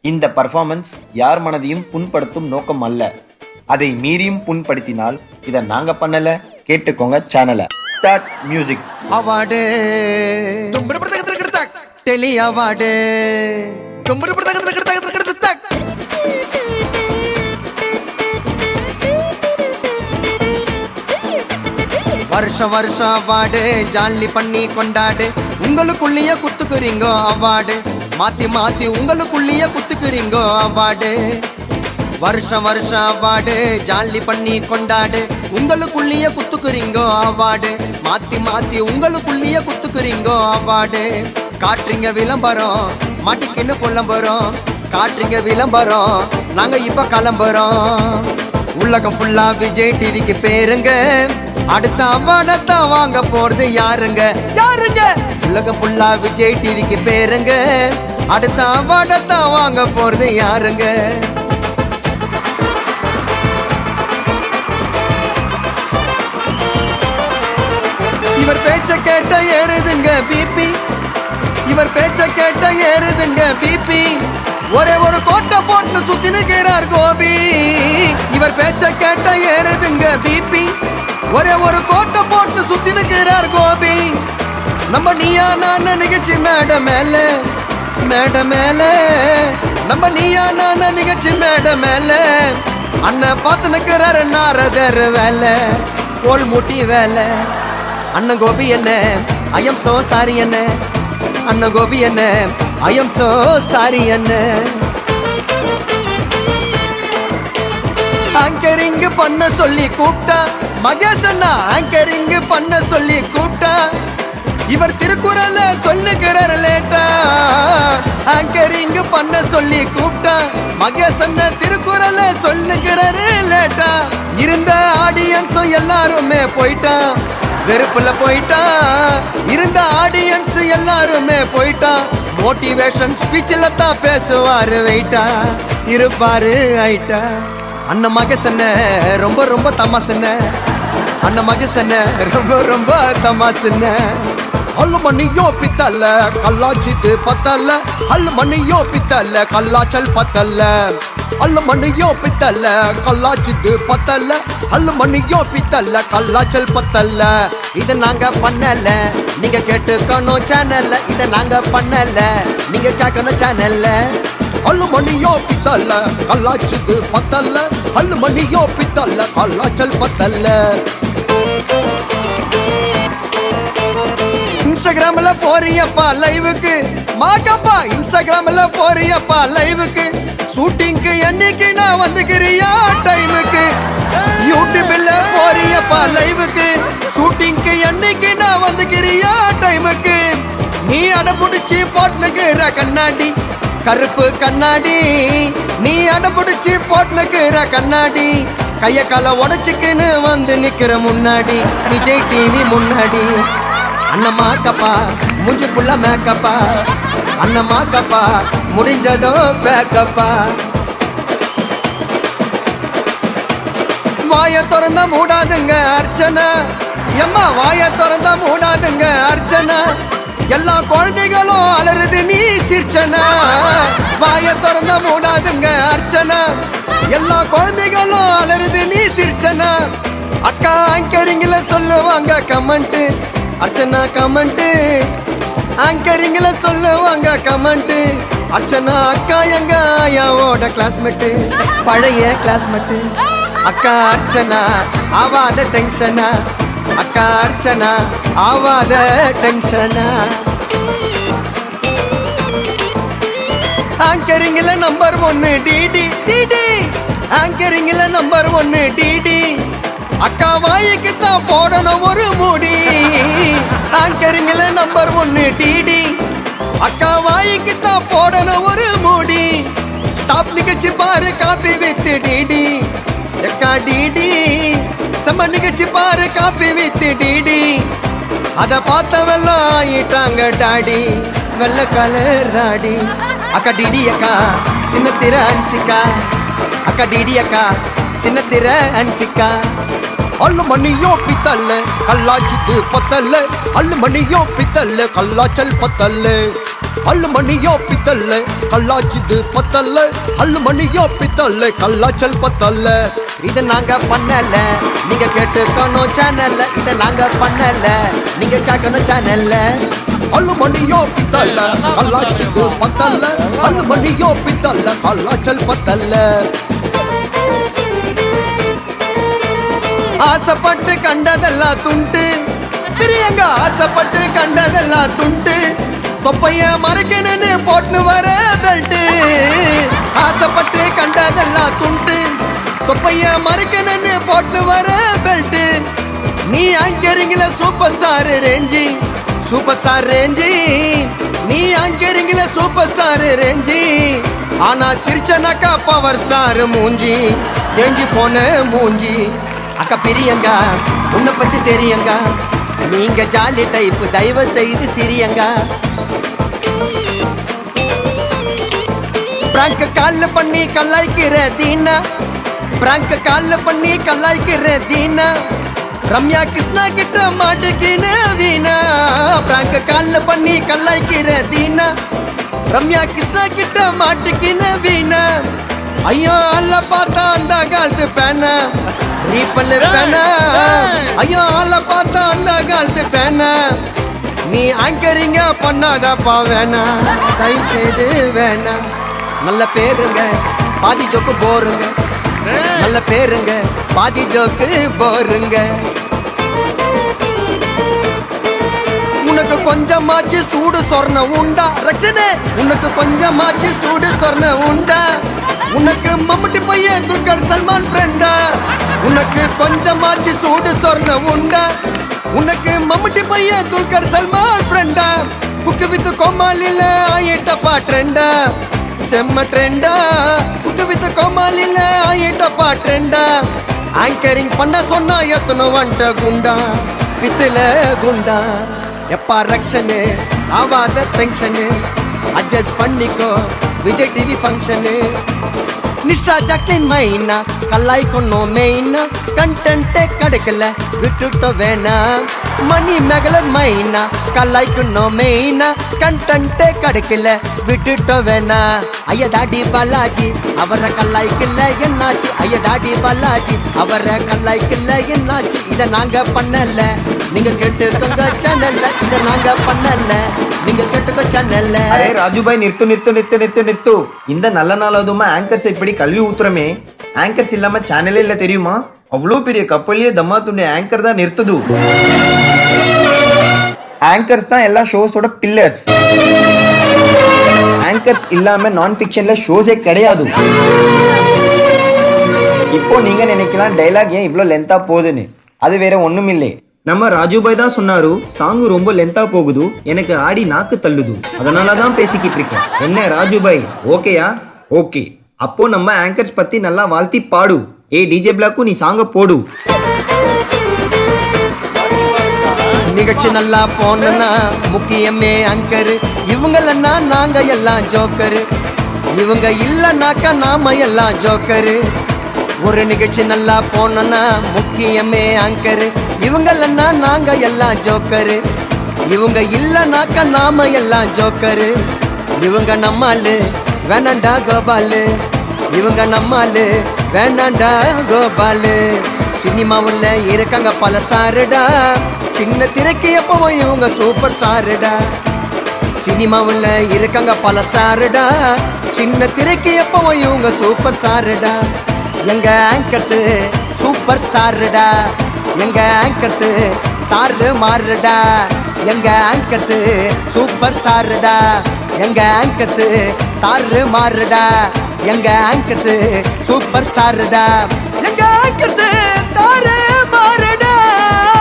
இந்த பர்ஃபார்மன்ஸ் யார் மனதையும் புண்படுத்தும் நோக்கம் அல்ல அதை மீறியும் புண்படுத்தினால் இதை நாங்க பண்ணல கேட்டுக்கோங்க சேனலை start music award tele award வருஷம் வருஷம் அவார்டு ஜாலி பண்ணி கொண்டாடு உங்களுக்குள்ளேயே குத்துக்குறீங்கோ அவார்டு மாத்தி மாத்தி உங்களுக்குள்ளேயே குத்துக்குறீங்கோ அவார்டு வருஷம் வருஷம் அவார்டு ஜாலி பண்ணி கொண்டாடு உங்களுக்குள்ளேயே குத்துக்குறீங்கோ அவார்டு மாத்தி மாத்தி உங்களுக்குள்ளேயே குத்துக்குறீங்கோ அவார்டு காட்டுறீங்க விளம்பரம் மாட்டிக்கின்னு புலம்புறோம் காட்டுறீங்க விளம்பரம் நாங்க இப்ப கிளம்புறோம் உலகம் ஃபுல்லா விஜய் டிவிக்கு பேருங்க அடுத்த அவார்டத்தான் வாங்க போறது யாருங்க யாருங்க உலகம் ஃபுல்லா விஜய் டிவிக்கு பேருங்க அடுத்த அவார்டத்தான் வாங்க போறது யாருங்க இவர் பேச்ச கேட்ட ஏறுதுங்க பிபி இவர் பேச்ச கேட்ட ஏறுதுங்க பிபி ஒரே ஒரு கோட்டை போட்டு சுத்தி நிற்கிறார் கோபி இவர் பேச்ச கேட்ட ஏறுதுங்க பிபி ஒரே ஒரு கோட்டை போட்டு சுத்தி நிற்கிறார் கோபி நம்ம நீயா நான் நிகழ்ச்சி மேட மேல மேட மேல நம்ம நீயா நான் நிகழ்ச்சி மேட மேல அண்ணன் பார்த்து நிற்கிறாரு நாரதர் வேலை கோல் மூட்டி வேலை அண்ணன் கோபி என்ன ஐயம் சோ சாரி என்ன அண்ணன் கோபி என்ன ஐயம் சோ சாரி என்ன ஆங்கரிங் பண்ண சொல்லி கூப்பிட்டா மகேஷ் அண்ணா ஆங்கரிங் பண்ண சொல்லி கூப்பிட்டா இவர் திருக்குறள சொல்லுகிறார் லேட்டா ஆங்கரிங் பண்ண சொல்லி கூப்பிட்டா மகேஷ் அண்ணன் திருக்குறள சொல்லுகிறாரு லேட்டா இருந்த ஆடியன்ஸும் எல்லாருமே போயிட்டான் வெறுப்புல போயிட்டான் இருந்த ஆடியன்ஸ் எல்லாருமே போயிட்டான் மோட்டிவேஷன் ஸ்பீச்ல தான் பேசுவாரு வெயிட்டா இருப்பாரு ஐட்டா அண்ணன் மகசன்ன ரொம்ப ரொம்ப தமாசன்ன அண்ணன் மகசன்ன ரொம்ப ரொம்ப தமாசன்ன அல்லு மணியோ பித்தல்ல கல்லாச்சித்து பத்தல்ல அல்லு மணியோ பித்தல்ல கல்லாச்சல் பத்தல்ல அல்லு மணியோ பித்தல்ல கல்லாச்சித்து பத்தல்ல அல்லு மணியோ பித்தல்ல கல்லாச்சல் பத்தல்ல இது நாங்க பண்ணல நீங்க கேட்டுக்கணும் சேனல்ல இத நாங்க பண்ணல நீங்க கேட்கணும் சேனல்ல அல்லு மணியோ பித்தல்ல கல்லாச்சித்து பத்தல்ல அல்லு மணியோ பித்தல்ல கல்லாச்சல் பத்தல்ல இன்ஸ்டாகிராம்ல போறியப்பா லைவுக்கு மாக்கப்பா இன்ஸ்டாகிராம்ல போறியப்பா லைவுக்கு ஷூட்டிங்க்கு என்னைக்கு நான் வந்துக்கிறியா டைமுக்கு யூடியூப்ல போறியப்பா லைவுக்கு ஷூட்டிங்க்கு என்னைக்கு நான் வந்துக்கிறியா டைமுக்கு நீ அடப்புடிச்சு போட்டுனுக்குற கண்ணாடி கருப்பு கண்ணாடி நீ அடப்புடிச்சு போட்டுனுக்குற கண்ணாடி கைய கால உடச்சுக்குன்னு வந்து நிக்கிற முன்னாடி விஜய் டிவி முன்னாடி அண்ணம்மா கப்பா மூஞ்சி புள்ள மேக்கப்பா அண்ணம்மா கப்பா முடிஞ்சதோ பேக்கப்பா வாய திறந்தா மூடாதுங்க அர்ச்சனா எம்மா வாய திறந்தா மூடாதுங்க அர்ச்சனா எல்லா குழந்தைகளும் அலறுது நீ சிரிச்சனா வாய திறந்தா மூடாதுங்க அர்ச்சனா எல்லா குழந்தைகளும் அலறுது நீ சிரிச்சனா அக்கா ஆங்கரிங்ல சொல்லுவாங்க கமெண்ட் அர்ச்சனா கமெண்ட் ஆங்கரிங்ல சொல்லுவாங்க கமெண்ட் அர்ச்சனா அக்கா எங்க ஆயாவோட கிளாஸ்மேட்டு பழைய கிளாஸ்மேட்டு அக்கா அர்ச்சனா ஆவாத டென்ஷனா அக்கா அர்ச்சனா ஆவாத டென்ஷனா ஆங்கரிங்ல நம்பர் ஒன்னு டிடி டிடி ஆங்கரிங்ல நம்பர் ஒன்னு டிடி அக்கா வாய்க்கு தான் போடணும் ஒரு மூடி ஆங்கரிங்ல நம்பர் ஒன்னு டிடி அக்கா வாய்க்கு தான் போடணும் ஒரு மூடி டாப் நிகழ்ச்சி பாரு காப்பி வித்து டிடி எக்கா டிடி செம்ம நிகழ்ச்சி பாரு காப்பி வித்து டிடி அத பார்த்தவெல்லாம் ஆயிட்டாங்க டாடி வெள்ள கலர் ராடி அக்கா டிடி அக்கா சின்ன திர அன்சிக்கா அக்கா டிடி அக்கா சின்ன திர அன்சிக்கா அள்ளு மணியோ பித்தல்ல கல்லாச்சித்து பத்தல்ல அள்ளு மணியோ பித்தல்ல கல்லாச்சல் பத்தல்ல அள்ளு மணியோ பித்தல்ல கல்லாச்சிது பத்தல்ல அள்ளு மணியோ பித்தல்ல கல்லாச்சல் பத்தல்ல இத நாங்க பண்ணல நீங்க கேட்டுக்கணும் சேனல்ல இத நாங்க பண்ணல நீங்க கேட்கணும் சேனல்ல அள்ளு மணியோ பித்தல்ல கல்லாச்சிது பத்தல்ல அள்ளு மணியோ பித்தல்ல கல்லாச்சல் பத்தல்ல ஆசைப்பட்டு கண்டதெல்லாம் துண்டு பிரியங்க ஆசைப்பட்டு கண்டதெல்லாம் துண்டு தொப்பைய மறைக்கணும்னு போட்டு வர பெல்ட் ஆசைப்பட்டு கண்டதெல்லாம் துண்டு தொப்பைய மறைக்கணும்னு போட்டு வர பெல்ட் நீ அங்கரிங்கில சூப்பர் ஸ்டார் ரேஞ்சி சூப்பர் ஸ்டார் ரேஞ்சி நீ அங்கரிங்கில சூப்பர் ஸ்டார் ரேஞ்சி ஆனா சிரிச்சனாக்கா பவர் ஸ்டார் மூஞ்சி தேஞ்சி போன மூஞ்சி அக்கா பிரியங்க உன்னை பத்தி தெரியுங்க நீங்க ஜாலி டைப் தயவு செய்து சிரியங்க பிராங்க் கால்ல பண்ணி கல்லாய்க்கிற தீனா பிராங்க் கால்ல பண்ணி கல்லாய்க்கிற தீனா ரம்யா கிருஷ்ணா கிட்ட மாட்டுக்கின வீணா பிராங்க் கால்ல பண்ணி கல்லாய்க்கிற தீனா ரம்யா கிருஷ்ணா கிட்ட மாட்டுக்கின வீணா ஐயோ அல்ல பார்த்தா அந்த காலத்து பேன ரீப்பல் பேன ஐயோ அல்ல பார்த்தா அந்த காலத்து பேன நீ ஆங்கரிங்க பண்ணாதப்பா வேணாம் தயவு செய்து வேணாம் நல்ல பேருங்க பாதி ஜோக்கு போருங்க நல்ல பேருங்க பாதி ஜோக்கு போருங்க உனக்கு கொஞ்சமாச்சு சூடு சொர்ண உண்டா ரச்சனே உனக்கு கொஞ்சமாச்சு சூடு சொர்ண உண்டா உனக்கு மம்முட்டி பையன் துல்கர் சல்மான் ஃப்ரெண்டா உனக்கு கொஞ்சமாச்சு சூடு சொர்ண உண்டா உனக்கு மம்முட்டி பையன் துல்கர் சல்மான் ஃப்ரெண்டா குக்கு வித்து கோமாலில ஆயிட்டப்பா ட்ரெண்டா செம்ம ட்ரெண்டா குக்கு வித்து கோமாலில ஆயிட்டப்பா ட்ரெண்டா ஆங்கரிங் பண்ண சொன்னா எத்தனை வந்துட்ட குண்டா பித்துல குண்டா எப்பா ரக்ஷனு ஆவாத டென்ஷனு அட்ஜஸ்ட் பண்ணிக்கோ Vijay TV function Nisha Jacqueline Myna கல்லாய் கொண்டோம் மெயினா கண்டென்ட்டே கிடைக்கல விட்டுட்டோ வேணாம் மணி மெகலன் மைனா கல்லாய் கொண்டோம் மெயினா கண்டென்ட்டே கிடைக்கல விட்டுட்டோ வேணா ஐயதாடி பாலாஜி அவரை கல்லாய்க்கல என்னாச்சு ஐயதாடி பாலாஜி அவரை கல்லாய்க்கல என்னாச்சு இதை நாங்க பண்ணல நீங்க கேட்டுக்கோங்க சேனல்ல இதை நாங்க பண்ணல நீங்க கேட்டுக்கோ சேனல்ல அரே ராஜுபாய் நிறுத்து நிறுத்து நிறுத்து நிறுத்து நிறுத்து இந்த நல்ல நாள் அதுமா ஆங்கர்ஸ் இப்படி கல்வி ஊத்துறமே ஆங்கர்ஸ் இல்லாம சேனலே இல்ல தெரியுமா அவ்வளோ பெரிய கப்பல்லையே தம்மா துண்டி ஆங்கர் தான் நிறுத்துது ஆங்கர்ஸ் தான் எல்லா ஷோஸோட பில்லர்ஸ் ஆங்கர்ஸ் இல்லாம நான் ஃபிக்ஷன்ல ஷோஸே கிடையாது இப்போ நீங்க நினைக்கலாம் டைலாக் ஏன் இவ்வளோ லென்த்தா போகுதுன்னு அது வேற ஒண்ணும் இல்லை நம்ம ராஜுபாய் தான் சொன்னாரு சாங் ரொம்ப லென்த்தா போகுது எனக்கு ஆடி நாக்கு தள்ளுது அதனால தான் பேசிக்கிட்டு இருக்கேன் என்ன ராஜுபாய் ஓகேயா ஓகே அப்போ நம்ம ஆங்கர்ஸ் பத்தி நல்லா வாழ்த்தி பாடு ஏ டிஜே பிளாக்கு நீ சாங்க போடு நிகழ்ச்சி நல்லா போனா முக்கியமே அங்கரு இவங்களன்னா நாங்க எல்லாம் ஜோக்கரு இவங்க இல்லைனாக்கா நாம எல்லாம் ஜோக்கரு ஒரு நிகழ்ச்சி நல்லா போனா முக்கியமே அங்கரு இவங்களன்னா நாங்க எல்லாம் ஜோக்கரு இவங்க இல்லைனாக்கா நாம எல்லாம் ஜோக்கரு இவங்க நம்மாலு வேணாண்டா கோபாலு இவங்க நம்மாலு வேணாண்டா கோபாலு சினிமாவுல இருக்காங்க பல ஸ்டாருடா சின்ன திரைக்கு எப்பவும் இவங்க சூப்பர் ஸ்டாருடா சினிமாவுல இருக்காங்க பல ஸ்டாருடா சின்ன திரைக்கு எப்பவும் இவங்க சூப்பர் ஸ்டாருடா எங்க ஆங்கர்ஸ் சூப்பர் ஸ்டாருடா எங்க ஆங்கர்ஸ் தாரு மாறுடா எங்க ஆங்கர்ஸ் சூப்பர் ஸ்டாருடா எங்க ஆங்கர்ஸ் தாரு மாறுடா எங்க ஆங்கர்ஸ் சூப்பர் ஸ்டாருடா எங்க ஆங்கர்ஸ் தாரு மாறுடா